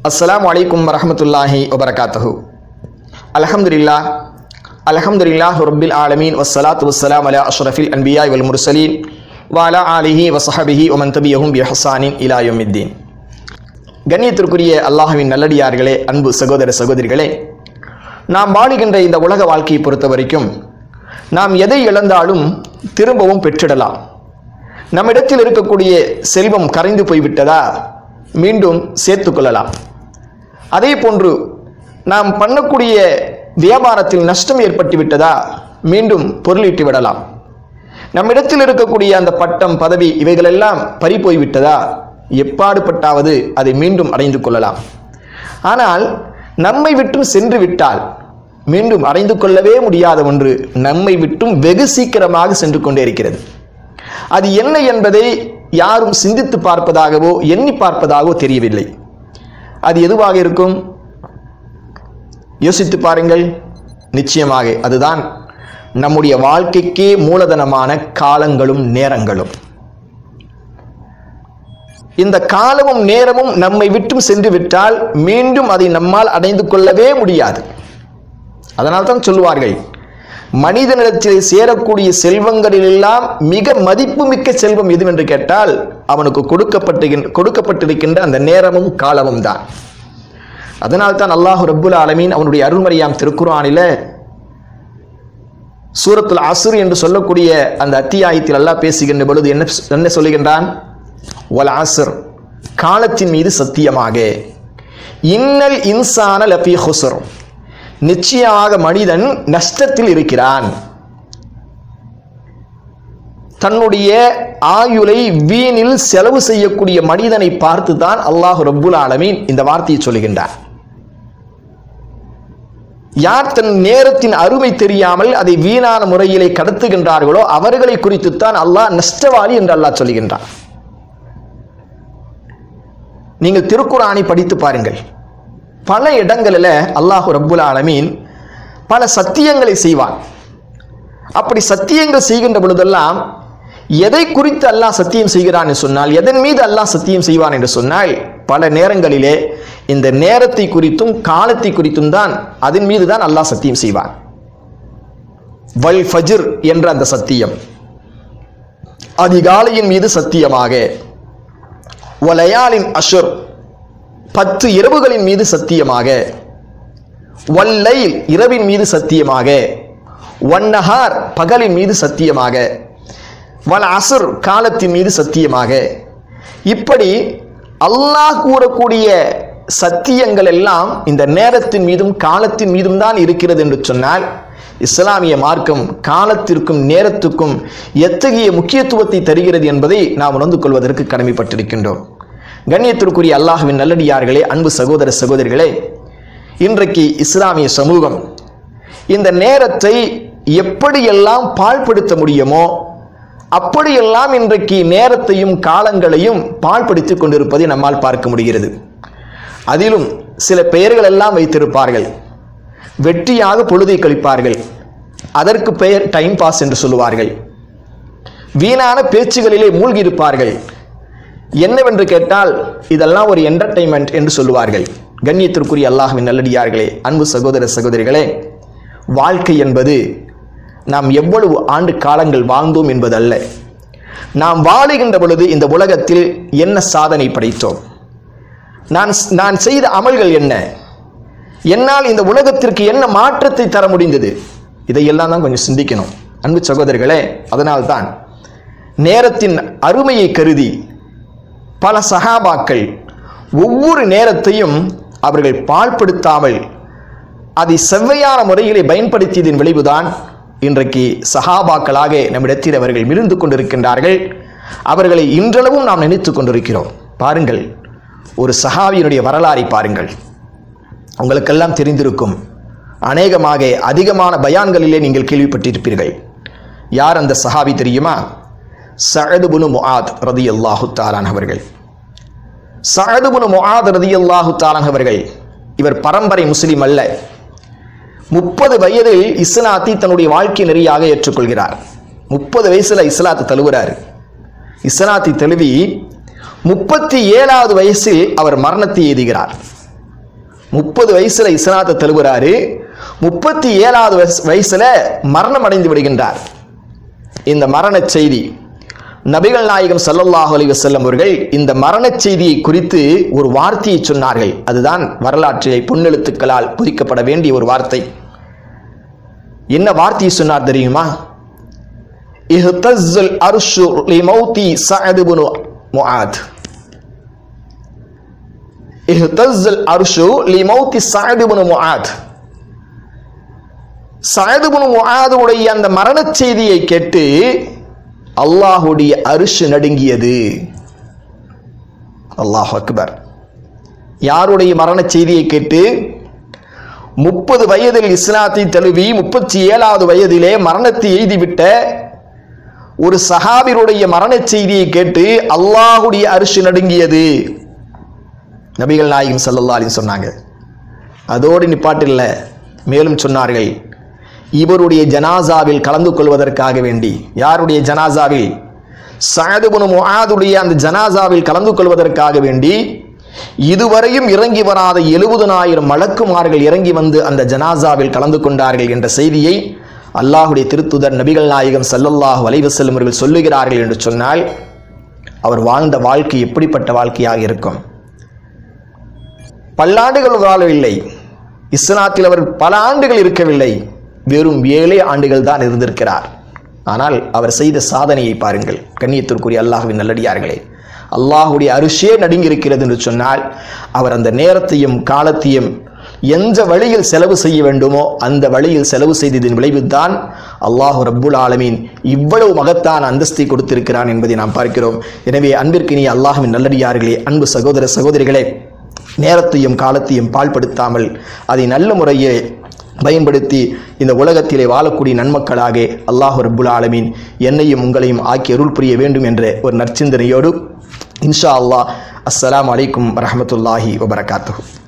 அஸ்ஸலாமு அலைக்கும் வரஹமத்துல்லாஹி வபரகாத்துஹு அல்ஹம்துலில்லாஹ் அல்ஹம்துலில்லாஹ் ரப்பில் ஆலமீன் வஸ்ஸலாத்து வஸ்ஸலாம் அலா அஷ்ரஃபில் அன்பியா வல் முர்சலீன் வாலா ஆலிஹி வசஹபிஹி ஒமன் தபியஹும் பி ஹசானின் இலா யௌமித்தீன் கண்ணியத்திற்குரிய அல்லாஹ்வின் நல்லடியார்களே அன்பு சகோதர சகோதரிகளே நாம் வாழுகின்ற இந்த உலக வாழ்க்கையை பொறுத்த வரைக்கும் நாம் எதை இழந்தாலும் திரும்பவும் பெற்றிடலாம் நம்மிடத்தில் இருக்கக்கூடிய செல்வம் கரைந்து போய்விட்டதா மீண்டும் சேர்த்து கொள்ளலாம் அதே போன்று நாம் பண்ணக்கூடிய வியாபாரத்தில் நஷ்டம் ஏற்பட்டு விட்டதா மீண்டும் பொருளீட்டு விடலாம் நம்மிடத்தில் இருக்கக்கூடிய அந்த பட்டம் பதவி இவைகளெல்லாம் பறி போய்விட்டதா எப்பாடுபட்டாவது அதை மீண்டும் அடைந்து கொள்ளலாம் ஆனால் நம்மை விட்டும் சென்று விட்டால் மீண்டும் அடைந்து கொள்ளவே முடியாத ஒன்று நம்மை விட்டும் வெகு சீக்கிரமாக சென்று கொண்டே இருக்கிறது அது என்ன என்பதை யாரும் சிந்தித்து பார்ப்பதாகவோ எண்ணி பார்ப்பதாகவோ தெரியவில்லை அது எதுவாக இருக்கும் யோசித்து பாருங்கள் நிச்சயமாக அதுதான் நம்முடைய வாழ்க்கைக்கே மூலதனமான காலங்களும் நேரங்களும் இந்த காலமும் நேரமும் நம்மை விட்டும் சென்று விட்டால் மீண்டும் அதை நம்மால் அடைந்து கொள்ளவே முடியாது அதனால்தான் சொல்லுவார்கள் மனிதனிடத்தில் சேரக்கூடிய செல்வங்களிலெல்லாம் மிக மதிப்புமிக்க செல்வம் எதுவென்று கேட்டால் அவனுக்கு கொடுக்கப்பட்டு கொடுக்கப்பட்டிருக்கின்ற அந்த நேரமும் காலமும் தான் அதனால்தான் அல்லாஹு ரப்புல் ஆலமீன் அவனுடைய அருள்மறையாம் திருக்குறானில சூரத்துல் அசுர் என்று சொல்லக்கூடிய அந்த அத்தியாயத்தில் அல்லாஹ் பேசுகின்ற பொழுது என்ன என்ன சொல்லுகின்றான் ஒல் அசுர் காலத்தின் மீது சத்தியமாக இன்னல் இன்சான லபி ஹுசர் நிச்சயமாக மனிதன் நஷ்டத்தில் இருக்கிறான் தன்னுடைய ஆயுளை வீணில் செலவு செய்யக்கூடிய மனிதனை பார்த்து தான் அல்லாஹு ரப்புல் ஆலமீன் இந்த வார்த்தையை சொல்லுகின்றார் யார் தன் நேரத்தின் அருமை தெரியாமல் அதை வீணான முறையிலே கடத்துகின்றார்களோ அவர்களை குறித்துத்தான் அல்லாஹ் நஷ்டவாளி என்று அல்லாஹ் சொல்லுகின்றான் நீங்கள் திருக்குறானை படித்து பாருங்கள் பல இடங்களில் அல்லாஹு ரப்புல் ஆலமீன் பல சத்தியங்களை செய்வான் அப்படி சத்தியங்கள் செய்கின்ற பொழுதெல்லாம் எதை குறித்து அல்லாஹ் சத்தியம் செய்கிறான் என்று சொன்னால் எதன் மீது அல்லாஹ் சத்தியம் செய்வான் என்று சொன்னால் பல நேரங்களிலே இந்த நேரத்தை குறித்தும் காலத்தை குறித்தும் தான் அதன் மீது தான் அல்லாஹ் சத்தியம் செய்வான் வல் ஃபஜிர் என்ற அந்த சத்தியம் அதிகாலையின் மீது சத்தியமாக ஒலயாலின் அஷுர் பத்து இரவுகளின் மீது சத்தியமாக வல்லைல் இரவின் மீது சத்தியமாக வன்னஹார் பகலின் மீது சத்தியமாக வல் அசுர் காலத்தின் மீது சத்தியமாக இப்படி அல்லாஹ் கூறக்கூடிய சத்தியங்கள் எல்லாம் இந்த நேரத்தின் மீதும் காலத்தின் மீதும் தான் இருக்கிறது என்று சொன்னால் இஸ்லாமிய மார்க்கம் காலத்திற்கும் நேரத்துக்கும் எத்தகைய முக்கியத்துவத்தை தருகிறது என்பதை நாம் உணர்ந்து கொள்வதற்கு கடமைப்பட்டிருக்கின்றோம் கண்ணியத்திற்குரிய அல்லாஹுவின் நல்லடியார்களே அன்பு சகோதர சகோதரிகளே இன்றைக்கு இஸ்லாமிய சமூகம் இந்த நேரத்தை எப்படியெல்லாம் பாழ்படுத்த முடியுமோ அப்படியெல்லாம் இன்றைக்கு நேரத்தையும் காலங்களையும் பாழ்படுத்திக் கொண்டிருப்பதை நம்மால் பார்க்க முடிகிறது அதிலும் சில பெயர்கள் எல்லாம் வைத்திருப்பார்கள் வெற்றியாக பொழுதை கழிப்பார்கள் அதற்கு பெயர் டைம் பாஸ் என்று சொல்லுவார்கள் வீணான பேச்சுகளிலே மூழ்கி இருப்பார்கள் என்னவென்று கேட்டால் இதெல்லாம் ஒரு என்டர்டைன்மெண்ட் என்று சொல்லுவார்கள் கண்ணியத்திற்குரிய அல்லாஹின் நல்லடியார்களே அன்பு சகோதர சகோதரிகளே வாழ்க்கை என்பது நாம் எவ்வளவு ஆண்டு காலங்கள் வாழ்ந்தோம் என்பதல்ல நாம் வாழுகின்ற பொழுது இந்த உலகத்தில் என்ன சாதனை படைத்தோம் நான் நான் செய்த அமல்கள் என்ன என்னால் இந்த உலகத்திற்கு என்ன மாற்றத்தை தர முடிந்தது இதையெல்லாம் தான் கொஞ்சம் சிந்திக்கணும் அன்பு சகோதரர்களே அதனால்தான் நேரத்தின் அருமையை கருதி பல சகாபாக்கள் ஒவ்வொரு நேரத்தையும் அவர்கள் பாழ்படுத்தாமல் அதை செவ்வையான முறையிலே பயன்படுத்தியதின் விளைவுதான் இன்றைக்கு சகாபாக்களாக நம்மிடத்தில் அவர்கள் மிருந்து கொண்டிருக்கின்றார்கள் அவர்களை இன்றளவும் நாம் நினைத்து கொண்டிருக்கிறோம் பாருங்கள் ஒரு சஹாவியினுடைய வரலாறை பாருங்கள் உங்களுக்கெல்லாம் தெரிந்திருக்கும் அநேகமாக அதிகமான பயான்களிலே நீங்கள் கேள்விப்பட்டிருப்பீர்கள் யார் அந்த சஹாபி தெரியுமா சஅதுபுனு முஆத் ரதி அல்லாஹு தாலான் அவர்கள் சஅதுபுனு முஆத் ரதி அல்லாஹு தாலான் அவர்கள் இவர் பரம்பரை முஸ்லிம் அல்ல முப்பது வயதில் இஸ்லாத்தை தன்னுடைய வாழ்க்கை நெறியாக ஏற்றுக்கொள்கிறார் முப்பது வயசுல இஸ்லாத்தை தழுவுறார் இஸ்லாத்தை தழுவி முப்பத்தி ஏழாவது வயசில் அவர் மரணத்தை எய்துகிறார் முப்பது வயசுல இஸ்லாத்தை தழுவுறாரு முப்பத்தி ஏழாவது வயசு- வயசுல மரணம் அடைந்து விடுகின்றார் இந்த மரண செய்தி நபிகள் நாயகம் ஸல்லல்லாஹு அலைஹி வஸல்லம் அவர்கள் இந்த மரணச் செய்தியை குறித்து ஒரு வார்த்தையை சொன்னார்கள் அதுதான் வரலாற்றிலே பொன்னெழுத்துக்களால் பொறிக்கப்பட வேண்டிய ஒரு வார்த்தை என்ன வார்த்தையை சொன்னார் தெரியுமா இஹ்தஸ்ஸல் அர்ஷு லிமௌதி சஅத் இப்னு முஆத் இஹ்தஸ்ஸல் அர்ஷு லிமௌதி சஅத் இப்னு முஆத் சஅத் இப்னு முஆதுடைய அந்த மரணச் செய்தியை கேட்டு அல்லாஹுடைய அரிசு நடுங்கியது அல்லாஹ் அக்பர் யாருடைய மரணச் செய்தியை கேட்டு முப்பது வயதில் இஸ்லாத்தை தழுவி முப்பத்தி ஏழாவது வயதிலே மரணத்தை எய்திவிட்ட ஒரு சஹாபிருடைய மரணச் செய்தியை கேட்டு அல்லாஹுடைய அரிசி நடுங்கியது நபிகள் நாயகம் ஸல்லல்லாஹு அலைஹி சொன்னாங்க அதோடு நிப்பாட்டில்ல மேலும் சொன்னார்கள் இவருடைய ஜனாசாவில் கலந்து கொள்வதற்காக வேண்டி யாருடைய ஜனாசாவில் சஅதுபுன் முஆதுடைய அந்த ஜனாசாவில் கலந்து கொள்வதற்காக வேண்டி இதுவரையும் இறங்கி வராத எழுபதுனாயிரம் மலக்குமார்கள் இறங்கி வந்து அந்த ஜனாசாவில் கலந்து கொண்டார்கள் என்ற செய்தியை அல்லாஹுடைய திருத்துதர் நபிகள் நாயகம் ஸல்லல்லாஹு அலைஹி வஸல்லம் அவர்கள் சொல்லுகிறார்கள் என்று சொன்னால் அவர் வாழ்ந்த வாழ்க்கை எப்படிப்பட்ட வாழ்க்கையாக இருக்கும் பல்லாண்டுகள் வாழவில்லை இஸ்லாத்தில் அவர் பல ஆண்டுகள் இருக்கவில்லை வெறும் ஏழே ஆண்டுகள் தான் இருந்திருக்கிறார் ஆனால் அவர் செய்த சாதனையை பாருங்கள் கண்ணியத்திற்குரிய அல்லாஹுவின் நல்லடியார்களே அல்லாஹுடைய அரிசியே நடுங்கியிருக்கிறது என்று சொன்னால் அவர் அந்த நேரத்தையும் காலத்தையும் எந்த வழியில் செலவு செய்ய வேண்டுமோ அந்த வழியில் செலவு செய்ததின் விளைவுதான் அல்லாஹு ரப்புல் ஆலமீன் இவ்வளவு மகத்தான அந்தஸ்தை கொடுத்திருக்கிறான் என்பதை நாம் பார்க்கிறோம் எனவே அன்பிற்கினிய அல்லாஹுவின் நல்லடியார்களே அன்பு சகோதர சகோதரிகளே நேரத்தையும் காலத்தையும் பாழ்படுத்தாமல் அதை நல்ல முறையில் பயன்படுத்தி இந்த உலகத்திலே வாழக்கூடிய நன்மக்களாக அல்லாஹ் ரப்புல் ஆலமீன் என்னையும் உங்களையும் ஆக்கி அருள் புரிய வேண்டும் என்ற ஒரு நற்சிந்தனையோடு இன்ஷா அல்லாஹ் அஸ்ஸலாமு அலைக்கும் வரஹ்மத்துல்லாஹி வபரகாத்துஹு